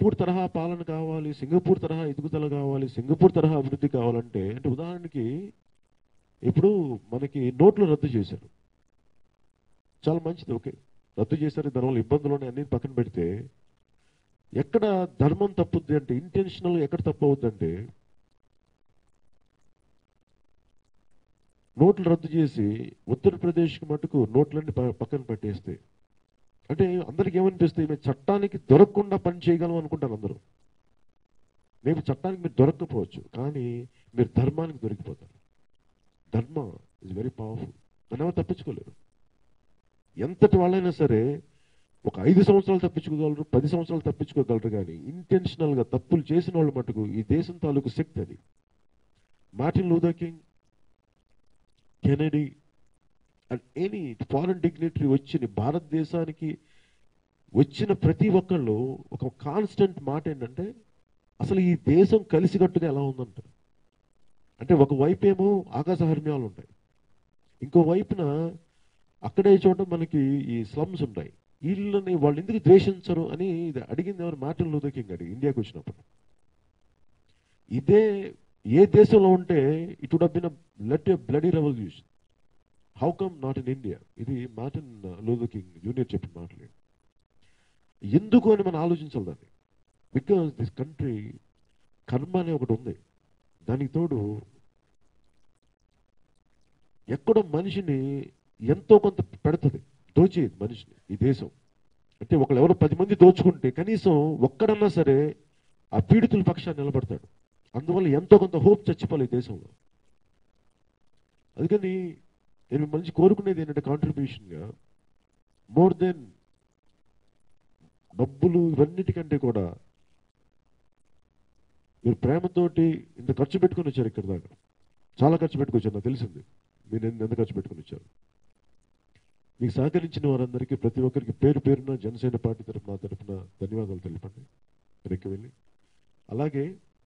Singapore తరహా పాలన కావాలి సింగపూర్ తరహా ఎదుగుదల కావాలి సింగపూర్ తరహా అభివృద్ధి కావాలంటే అంటే ఉదాహరణకి ఇప్పుడు మనకి నోట్లు రద్దు చేశారు చాలా మంచిది ఓకే రద్దు చేశారు దానివల్ల ఇబ్బందులు ఉన్నాయి అన్ని పక్కన పెడితే ఎక్కడ ధర్మం తప్పుద్ది అంటే ఇంటెన్షనల్ ఎక్కడ తప్పు అవుద్దంటే నోట్లు రద్దు చేసి ఉత్తరప్రదేశ్కి మటుకు నోట్లన్నీ ప- పక్కన పెట్టేస్తే అంటే అందరికి ఏమనిపిస్తుంది మేము చట్టానికి దొరకకుండా పని చేయగలం అనుకుంటారు అందరూ మేము చట్టానికి మీరు దొరకకపోవచ్చు కానీ మీరు ధర్మానికి దొరికిపోతారు ధర్మ ఇస్ వెరీ పవర్ఫుల్ దాన్ని ఎవరు తప్పించుకోలేరు ఎంతటి వాళ్ళైనా సరే ఒక ఐదు సంవత్సరాలు తప్పించుకోగలరు పది సంవత్సరాలు తప్పించుకోగలరు కానీ ఇంటెన్షనల్గా తప్పులు చేసిన వాళ్ళు మటుకు ఈ దేశం తాలూకు శక్తి అది Martin Luther King Kennedy and any foreign dignitary వచ్చిన భారతదేశానికి వచ్చిన ప్రతి ఒక్కళ్ళు ఒక కాన్స్టెంట్ మాట ఏంటంటే అసలు ఈ దేశం కలిసికట్టుగా ఎలా ఉందంటారు అంటే ఒక వైపు ఏమో ఆకాశహర్మ్యాలు ఉంటాయి ఇంకో వైపున అక్కడే చోట మనకి ఈ స్లమ్స్ ఉంటాయి వీళ్ళని వాళ్ళు ఎందుకు ద్వేషించరు అని ఇది అడిగింది ఎవరు మార్టిన్ లూథర్ కింగ్ అడిగి ఇండియాకి వచ్చినప్పుడు ఇదే ఏ దేశంలో ఉంటే it would been let a bloody revolution how come not in India ఇది మార్టిన్ లూథర్ కింగ్ జూనియర్ చెప్పిన మాటలు ఎందుకు అని మనం ఆలోచించాలి దాన్ని బికాస్ దిస్ కంట్రీ కర్మ అనే ఒకటి ఉంది దానికి తోడు ఎక్కడో మనిషిని ఎంతో కొంత పెడుతుంది దోచేది మనిషిని ఈ దేశం అంటే ఒకళ్ళు ఎవరో పది మంది దోచుకుంటే కనీసం ఒక్కడన్నా సరే ఆ పీడితుల పక్షాన్ని నిలబడతాడు అందువల్ల ఎంతో కొంత హోప్ చచ్చిపోవాలి ఈ దేశంలో అందుకని నేను మంచి కోరుకునేది ఏంటంటే కాంట్రిబ్యూషన్గా మోర్ దెన్ డబ్బులు ఇవన్నిటికంటే కూడా మీరు ప్రేమతోటి ఇంత ఖర్చు పెట్టుకొని వచ్చారు ఇక్కడ దాకా చాలా ఖర్చు పెట్టుకొచ్చారు నాకు తెలిసింది మీరు ఎంత ఎంత ఖర్చు పెట్టుకొని వచ్చారు మీకు సహకరించిన వారందరికీ ప్రతి ఒక్కరికి పేరు పేరున జనసేన పార్టీ తరఫున నా తరఫున ధన్యవాదాలు తెలిపండి వెనక్కి వెళ్ళి అలాగే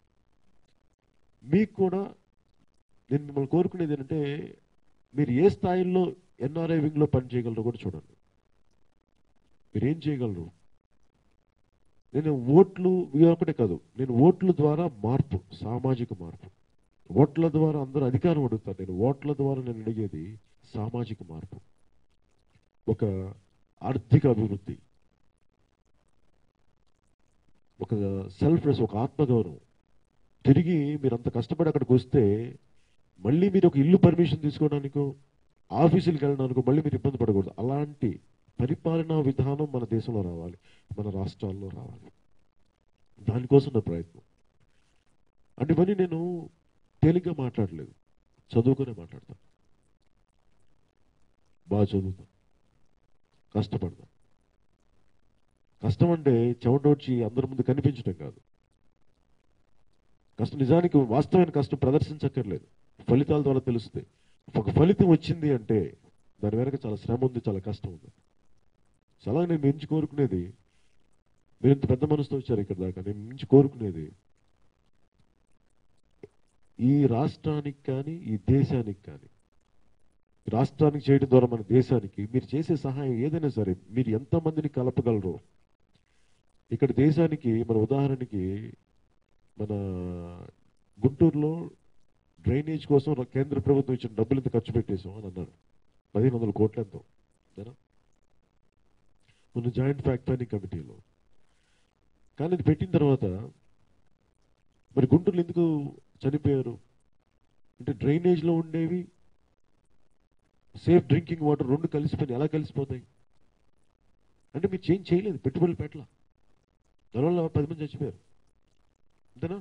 మీకు కూడా నేను మిమ్మల్ని కోరుకునేది ఏంటంటే మీరు ఏ స్థాయిలో ఎన్ఆర్ఐ వింగ్లో పని చేయగలరో కూడా చూడండి మీరు ఏం చేయగలరు నేను ఓట్లు ఇవి ఒకటే కాదు నేను ఓట్ల ద్వారా మార్పు సామాజిక మార్పు ఓట్ల ద్వారా అందరూ అధికారం అడుగుతారు నేను ఓట్ల ద్వారా నేను అడిగేది సామాజిక మార్పు ఒక ఆర్థిక అభివృద్ధి ఒక సెల్ఫ్ రెస్ ఒక ఆత్మగౌరవం తిరిగి మీరు అంత కష్టపడి అక్కడికి వస్తే మళ్ళీ మీరు ఒక ఇల్లు పర్మిషన్ తీసుకోవడానికో ఆఫీసులకు వెళ్ళడానికో మళ్ళీ మీరు ఇబ్బంది పడకూడదు అలాంటి పరిపాలనా విధానం మన దేశంలో రావాలి మన రాష్ట్రాల్లో రావాలి దానికోసం నా ప్రయత్నం అంటే ఇవన్నీ నేను తేలిగ్గా మాట్లాడలేదు చదువుకునే మాట్లాడతాను బాగా చదువుతాను కష్టపడతాను కష్టం అంటే చెమటోడ్చి అందరి ముందు కనిపించడం కాదు కష్టం నిజానికి వాస్తవమైన కష్టం ప్రదర్శించక్కర్లేదు ఫలితాల ద్వారా తెలుస్తాయి ఒక ఫలితం వచ్చింది అంటే దాని వెనక చాలా శ్రమ ఉంది చాలా కష్టం ఉంది చాలా నేను మించి కోరుకునేది మీరు ఇంత పెద్ద మనసుతో వచ్చారు ఇక్కడ దాకా నేను మించి కోరుకునేది ఈ రాష్ట్రానికి కానీ ఈ దేశానికి కానీ రాష్ట్రానికి చేయడం ద్వారా మన దేశానికి మీరు చేసే సహాయం ఏదైనా సరే మీరు ఎంతమందిని కలపగలరో ఇక్కడ దేశానికి మన ఉదాహరణకి మన గుంటూరులో డ్రైనేజ్ కోసం ర- కేంద్ర ప్రభుత్వం ఇచ్చిన డబ్బులు ఇంత ఖర్చు పెట్టేశాం అని అన్నారు పదిహేను వందల కోట్ల ఎంతో అంతేనా మన జాయింట్ ఫ్యాక్ట్ ప్లానింగ్ కమిటీలో కానీ ఇది పెట్టిన తర్వాత మరి గుంటూరులో ఎందుకు చనిపోయారు అంటే డ్రైనేజ్లో ఉండేవి సేఫ్ డ్రింకింగ్ వాటర్ రెండు కలిసిపోయి ఎలా కలిసిపోతాయి అంటే మీరు చేంజ్ చేయలేదు పెట్టుబడులు పెట్టల దానివల్ల పది మంది చచ్చిపోయారు అంతేనా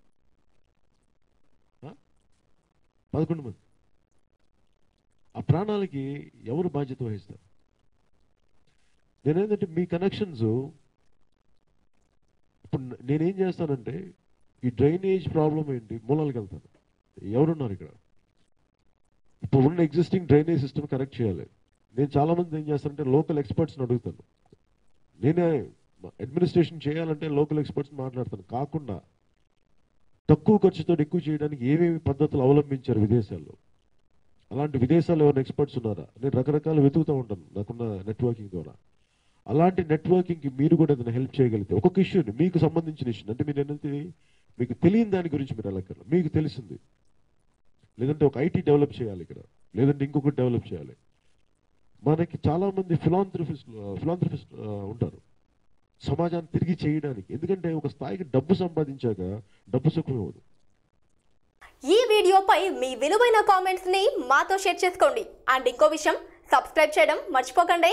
ఆ? పదకొండు మంది ఆ ప్రాణాలకి ఎవరు బాధ్యత వహిస్తారు నేనేంటంటే మీ కనెక్షన్స్ ఇప్పుడు న- నేనేం చేస్తానంటే ఈ డ్రైనేజ్ ప్రాబ్లం ఏంటి మూలాలకు వెళ్తాను ఎవరున్నారు ఇక్కడ ఇప్పుడు ఉన్న ఎగ్జిస్టింగ్ డ్రైనేజ్ సిస్టమ్ కరెక్ట్ చేయాలి నేను చాలా మంది ఏం చేస్తానంటే లోకల్ ఎక్స్పర్ట్స్ని అడుగుతాను నేనే అడ్మినిస్ట్రేషన్ చేయాలంటే లోకల్ ఎక్స్పర్ట్స్ మాట్లాడతాను కాకుండా తక్కువ ఖర్చుతో ఎక్కువ చేయడానికి ఏమేమి పద్ధతులు అవలంబించారు విదేశాల్లో అలాంటి విదేశాల్లో ఎవరైనా ఎక్స్పర్ట్స్ ఉన్నారా నేను రకరకాలు వెతుకుతూ ఉంటాను నాకున్న నెట్వర్కింగ్ ద్వారా అలాంటి నెట్వర్కింగ్కి మీరు కూడా ఏదైనా హెల్ప్ చేయగలిగితే ఒక్కొక్క ఇష్యూని మీకు సంబంధించిన ఇష్యూ అంటే మీరు ఏంటంటే మీకు తెలియని దాని గురించి మీరు వెళ్ళక్కర్లేదు మీకు తెలిసింది లేదంటే ఒక ఐటీ డెవలప్ చేయాలి ఇక్కడ లేదంటే ఇంకొకటి డెవలప్ చేయాలి మనకి చాలా మంది ఫిలాంథ్రఫిస్ట్ ఫిలాంథ్రఫిస్ట్ ఉంటారు సమాజాన్ని తిరిగి చేయడానికి ఎందుకంటే ఒక స్థాయికి డబ్బు సంపాదించాక డబ్బు సుఖం ఇవ్వదు ఈ వీడియోపై మీ విలువైన కామెంట్స్ ని మాతో షేర్ చేసుకోండి అండ్ ఇంకో విషయం సబ్స్క్రైబ్ చేయడం మర్చిపోకండి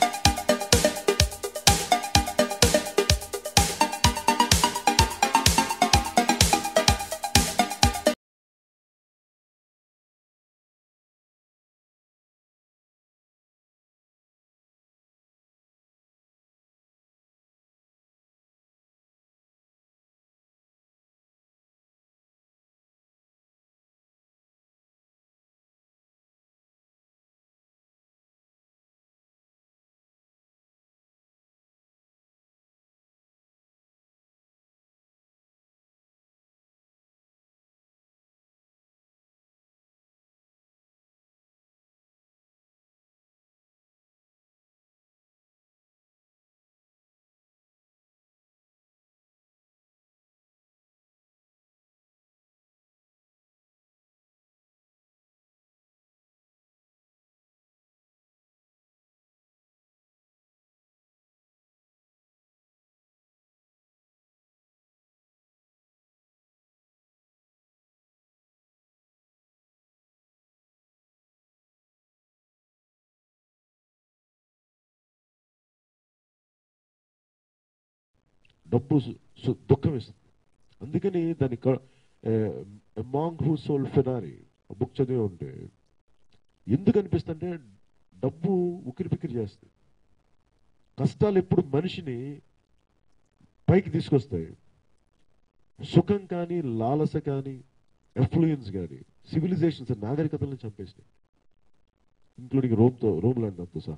డబ్బు సు- సు- దుఃఖం ఇస్తుంది అందుకని దాని మాంగ్ హూ సోల్ ఫెనారీ బుక్ చదివి ఉంటే ఎందుకు అనిపిస్తుంటే డబ్బు ఉకిరి పికిరి చేస్తుంది కష్టాలు ఎప్పుడు మనిషిని పైకి తీసుకొస్తాయి సుఖం కానీ లాలస కానీ ఎఫ్లూయెన్స్ కానీ సివిలైజేషన్స్ నాగరికతలను చంపేసినాయి ఇంక్లూడింగ్ రోమ్తో రోమ్ లాంటి దాంతో సహా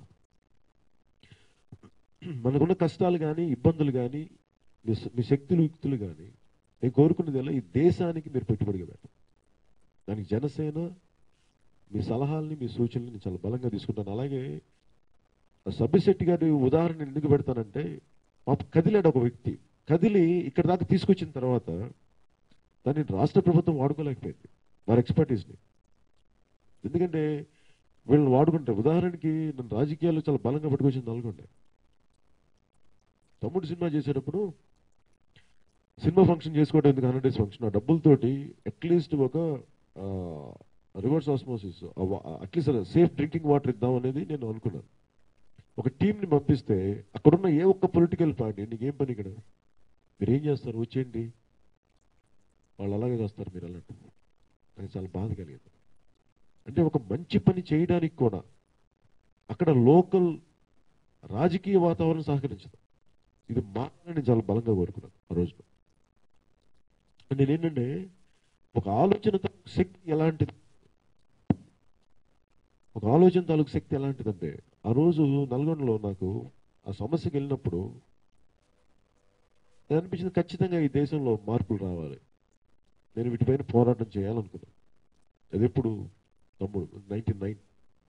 మనకున్న కష్టాలు కానీ ఇబ్బందులు కానీ మీ స- మీ శక్తులు యుక్తులు కానీ నేను కోరుకున్నది ఎలా ఈ దేశానికి మీరు పెట్టుబడిగా పెట్టండి దానికి జనసేన మీ సలహాలని మీ సూచనలు నేను చాలా బలంగా తీసుకుంటాను అలాగే ఆ సబ్బిశెట్టి గారి ఉదాహరణ నేను ఎందుకు పెడతానంటే పాప కదిలాడు ఒక వ్యక్తి కదిలి ఇక్కడ దాకా తీసుకొచ్చిన తర్వాత దాన్ని రాష్ట్ర ప్రభుత్వం వాడుకోలేకపోయింది వారి ఎక్స్పర్టీస్ని ఎందుకంటే వీళ్ళని వాడుకుంటారు ఉదాహరణకి నన్ను రాజకీయాల్లో చాలా బలంగా పట్టుకొచ్చింది నల్గొండ తమ్ముడు సినిమా చేసేటప్పుడు సినిమా ఫంక్షన్ చేసుకోవడం ఎందుకు హండ్రెడ్ డేస్ ఫంక్షన్ ఆ డబ్బులతోటి అట్లీస్ట్ ఒక reverse osmosis at least safe drinking water ఇద్దాం అనేది నేను అనుకున్నాను ఒక టీంని పంపిస్తే అక్కడున్న ఏ ఒక్క పొలిటికల్ పార్టీ నీకేం పని ఇక్కడ మీరు ఏం చేస్తారు వచ్చేయండి వాళ్ళు అలాగే చేస్తారు మీరు అన్నట్టు నాకు చాలా బాధ కలిగింది అంటే ఒక మంచి పని చేయడానికి కూడా అక్కడ లోకల్ రాజకీయ వాతావరణం సహకరించదు ఇది మాత్రమే నేను చాలా బలంగా కోరుకున్నాను ఆ రోజున నేనేంటంటే ఒక ఆలోచన తాలూకు శక్తి ఎలాంటిది ఒక ఆలోచన తాలూకు శక్తి ఎలాంటిదంటే ఆ రోజు నల్గొండలో నాకు ఆ సమస్యకి వెళ్ళినప్పుడు నాకు అనిపించింది ఖచ్చితంగా ఈ దేశంలో మార్పులు రావాలి నేను వీటిపైన పోరాటం చేయాలనుకున్నాను అది ఎప్పుడు తమ్ముడు నైన్టీన్ నైన్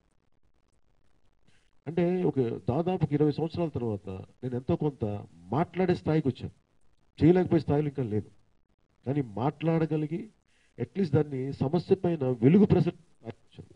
అంటే ఒక దాదాపు ఒక ఇరవై సంవత్సరాల తర్వాత నేను ఎంతో కొంత మాట్లాడే స్థాయికి వచ్చాను చేయలేకపోయే స్థాయిలో ఇంకా లేదు కానీ మాట్లాడగలిగి అట్లీస్ట్ దాన్ని సమస్య పైన వెలుగు ప్రసరించాను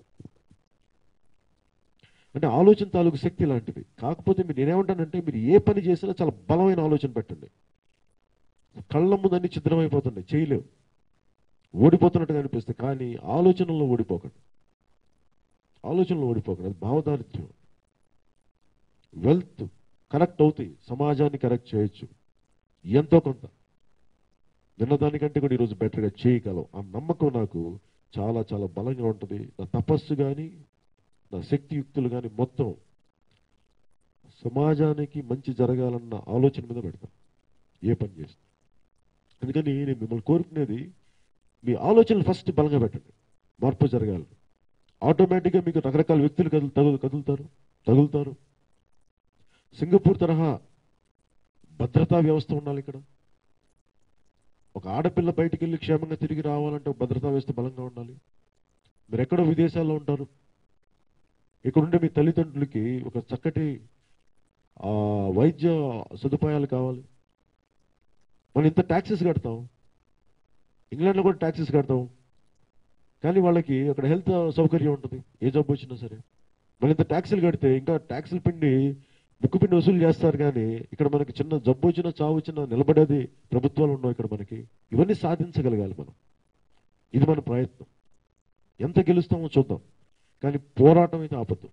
అంటే ఆలోచన తాలూకు శక్తి లాంటిది కాకపోతే మీరు నేనేమంటానంటే మీరు ఏ పని చేసినా చాలా బలమైన ఆలోచన పెట్టండి కళ్ళ ముందు అన్ని ఛిద్రమైపోతుండే చేయలేవు ఓడిపోతున్నట్టుగా అనిపిస్తుంది కానీ ఆలోచనలో ఓడిపోకండి ఆలోచనలో ఓడిపోకండి అది భావదారిద్ర్యం వెల్త్ కరెక్ట్ అవుతాయి సమాజాన్ని కరెక్ట్ చేయొచ్చు ఎంతో కొంత నిన్నదానికంటే కూడా ఈరోజు బెటర్గా చేయగలం ఆ నమ్మకం నాకు చాలా చాలా బలంగా ఉంటుంది నా తపస్సు కానీ నా శక్తియుక్తులు కానీ మొత్తం సమాజానికి మంచి జరగాలన్న ఆలోచన మీద పెడతాను ఏ పని చేస్తే అందుకని నేను మిమ్మల్ని కోరుకునేది మీ ఆలోచనలు ఫస్ట్ బలంగా పెట్టండి మార్పు జరగాలి ఆటోమేటిక్గా మీకు రకరకాల వ్యక్తులు కదులు తగులు కదులుతారు తగులుతారు సింగపూర్ తరహా భద్రతా వ్యవస్థ ఉండాలి ఇక్కడ ఒక ఆడపిల్ల బయటికి వెళ్ళి క్షేమంగా తిరిగి రావాలంటే ఒక భద్రతా వ్యవస్థ బలంగా ఉండాలి మీరు ఎక్కడో విదేశాల్లో ఉంటారు ఇక్కడుండే మీ తల్లిదండ్రులకి ఒక చక్కటి ఆ, వైద్య సదుపాయాలు కావాలి మనం ఇంత ట్యాక్సెస్ కడతాం ఇంగ్లాండ్లో కూడా ట్యాక్సెస్ కడతాం కానీ వాళ్ళకి అక్కడ హెల్త్ సౌకర్యం ఉంటుంది ఏ జబ్బు వచ్చినా సరే మనం ఇంత ట్యాక్సులు కడితే ఇంకా ట్యాక్సులు పిండి ముక్కు పిండి వసూలు చేస్తారు కానీ ఇక్కడ మనకి చిన్న జబ్బు వచ్చినా చావు వచ్చినా నిలబడేది ప్రభుత్వాలు ఉన్నావు ఇక్కడ మనకి ఇవన్నీ సాధించగలగాలి మనం ఇది మన ప్రయత్నం ఎంత గెలుస్తామో చూద్దాం కానీ పోరాటం అయితే ఆపద్దు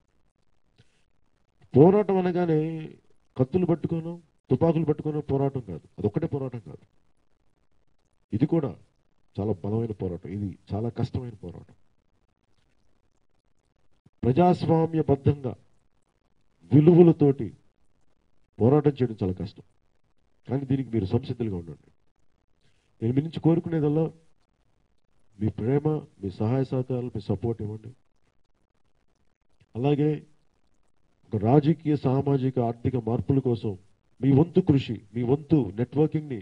పోరాటం అనగానే కత్తులు పట్టుకోను తుపాకులు పట్టుకోను పోరాటం కాదు అదొక్కటే పోరాటం కాదు ఇది కూడా చాలా బలమైన పోరాటం ఇది చాలా కష్టమైన పోరాటం ప్రజాస్వామ్యబద్ధంగా విలువలతోటి పోరాటం చేయడం చాలా కష్టం కానీ దీనికి మీరు సంసిద్ధులుగా ఉండండి నేను మీ నుంచి కోరుకునేదల్లా మీ ప్రేమ మీ సహాయ సహకారాలు మీ సపోర్ట్ ఇవ్వండి అలాగే ఒక రాజకీయ సామాజిక ఆర్థిక మార్పుల కోసం మీ వంతు కృషి మీ వంతు నెట్వర్కింగ్ని